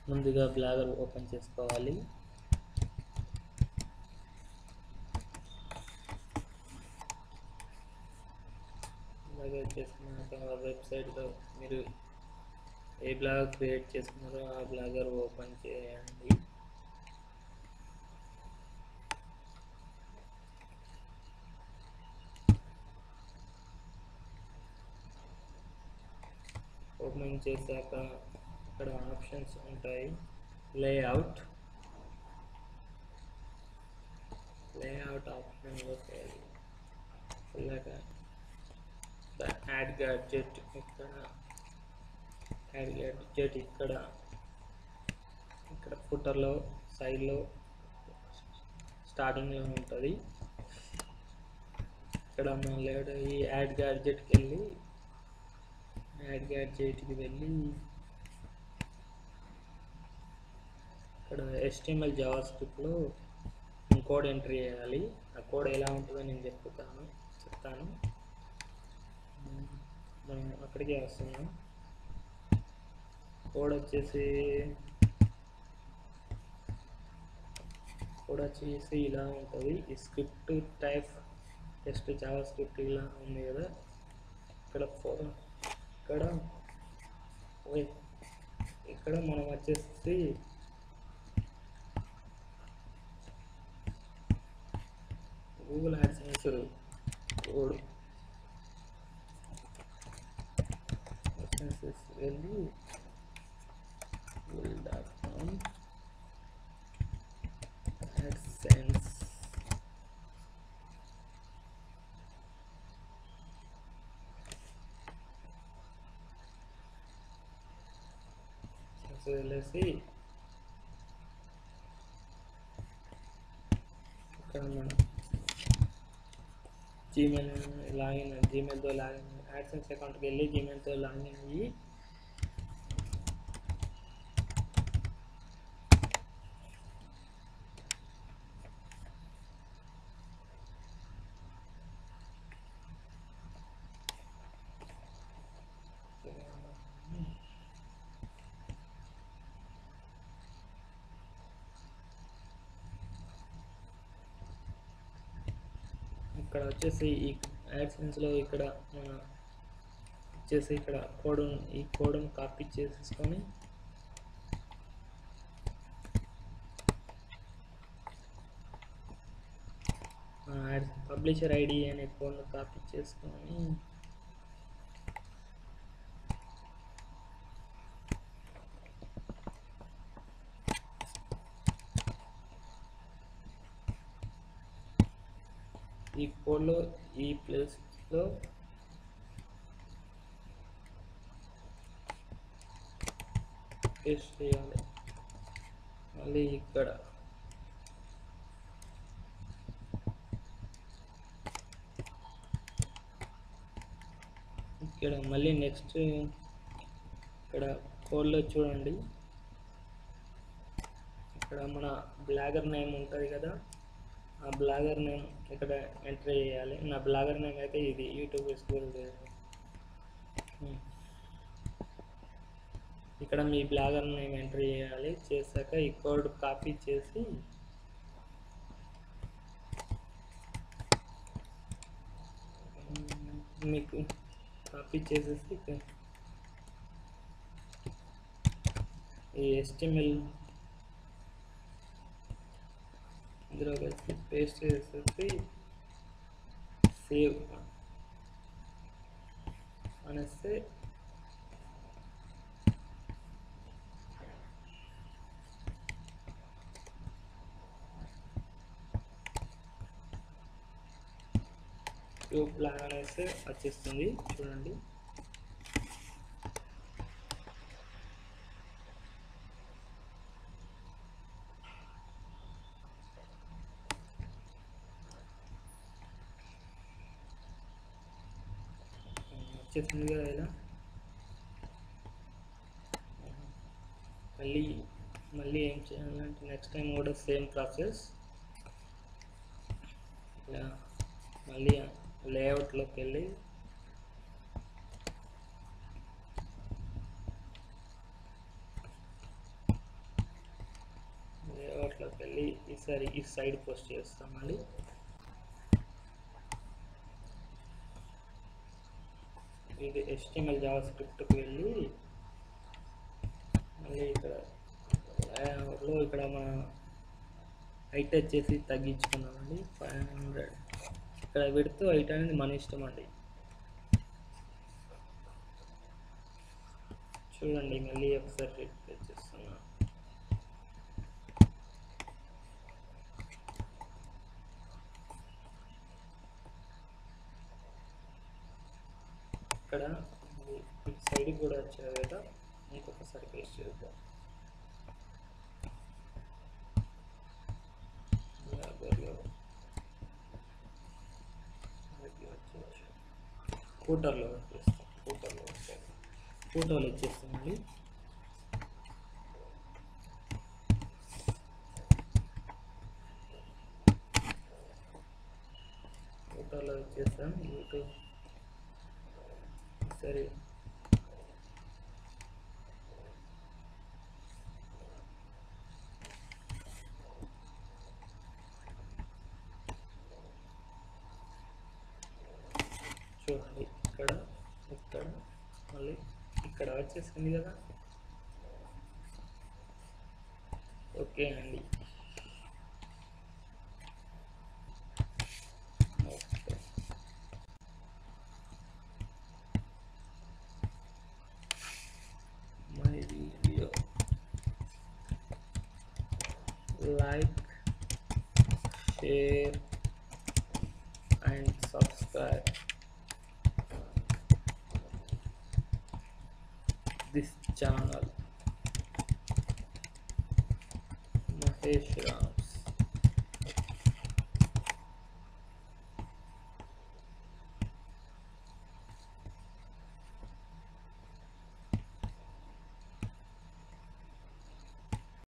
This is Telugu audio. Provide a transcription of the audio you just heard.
ముందుగా బ్లాగర్ ఓపెన్ చేసుకోవాలి అలాగే చేసుకున్నాక వెబ్సైట్లో మీరు ఏ బ్లాగ్ క్రియేట్ చేసుకున్నారో ఆ బ్లాగర్ ఓపెన్ చేయండి ఓపెన్ చేశాక ఇక్కడ ఆప్షన్స్ ఉంటాయి లేఅవుట్ లేఅవుట్ ఆప్షన్లోకి వెళ్ళాక యాడ్ గ్యాడ్జెట్ ఇక్కడ యాడ్ గ్యాడ్జెట్ ఇక్కడ ఇక్కడ ఫుటర్లో సైడ్లో స్టార్టింగ్లో ఉంటుంది ఇక్కడ మనం లేడ ఈ యాడ్ గ్యాడ్జెట్కి వెళ్ళి యాడ్ గ్యాడ్జెట్కి వెళ్ళి ఇక్కడ ఎస్టిఎంఎల్ జావా స్క్రిప్ట్లో కోడ్ ఎంట్రీ చేయాలి ఆ కోడ్ ఎలా ఉంటుందో నేను చెప్తాను చెప్తాను మనం అక్కడికే వస్తున్నాం కోడ్ వచ్చేసి కోడ్ వచ్చేసి ఇలా ఉంటుంది ఈ script type text JavaScript ఇలా ఉంది కదా ఇక్కడ ఫోర్ ఇక్కడ ఓయ్, ఇక్కడ మనం వచ్చేసి గూగుల్ యాడ్సెన్స్ కోడ్ యాడ్సెన్స్ వెళ్ళి గూగుల్ డాట్ కామ్ యాడ్సెన్స్ వెళ్ళేసి ఇక్కడ మనం జీమెయిల్ లాగిన్ జీమెయిల్తో లాగిన్ యాడ్సెన్స్ అకౌంట్కి వెళ్ళి జీమెయిల్తో లాగిన్ అయ్యి ఇక్కడ వచ్చేసి ఈ యాడ్సెన్స్లో ఇక్కడ మన వచ్చేసి ఇక్కడ కోడ్ ఈ కోడ్ని కాపీ చేసేసుకొని యాడ్ పబ్లిషర్ ఐడి అనే కోడ్ను కాపీ చేసుకొని ఈ కోడ్లో ఈ ప్లేస్లో పేస్ట్ చేయాలి మళ్ళీ ఇక్కడ ఇక్కడ మళ్ళీ నెక్స్ట్ ఇక్కడ కోడ్లో చూడండి ఇక్కడ మన బ్లాగర్ నేమ్ ఉంటుంది కదా ఆ బ్లాగర్ నేమ్ ఇక్కడ ఎంటర్ చేయాలి నా బ్లాగర్ నేమ్ అయితే ఇది యూట్యూబ్ స్కూల్ ఇక్కడ మీ బ్లాగర్ నేమ్ ఎంటర్ చేయాలి చేశాక ఈ కోడ్ కాపీ చేసి మీకు కాపీ చేసేసి ఇక్కడ ఈ ఎస్టిఎంఎల్ ఇందులో కలిసి పేస్ట్ చేసేసి సేవ్ అనేస్తే ట్యూబ్ లాగా అనేస్తే వచ్చేస్తుంది చూడండి వచ్చేసింది కదా ఇలా మళ్ళీ మళ్ళీ ఏం చేయాలంటే నెక్స్ట్ టైం కూడా సేమ్ ప్రాసెస్ ఇలా మళ్ళీ లేఅవుట్లోకి వెళ్ళి జావాలోకి వెళ్ళి ఈసారి ఈ సైడ్ పోస్ట్ చేస్తాం మళ్ళీ ఇది HTML జావా స్క్రిప్ట్కి వెళ్ళి మళ్ళీ ఇక్కడ లో ఇక్కడ మన హైట్ వచ్చేసి తగ్గించుకున్నామండి ఫైవ్ హండ్రెడ్ ఇక్కడ పెడుతూ హైట్ అనేది మన ఇష్టం అండి చూడండి మళ్ళీ ఒకసారి రిప్లేస్ చేస్తున్నా ఇక్కడ ఈ సైడ్ కూడా వచ్చారు కదా ఇంకొకసారి పేస్ట్ చేద్దాం ఫోటోలో వచ్చేస్తాం ఫోటోలో వచ్చాయి ఫోటోలు వచ్చేస్తామండి ఫోటోలో వచ్చేస్తాం యూట్యూబ్ సరే చూడండి ఇక్కడ ఇక్కడ మళ్ళీ ఇక్కడ వచ్చేసింది కదా ఓకే అండి okay my video like share and subscribe this channel Mahesh Ram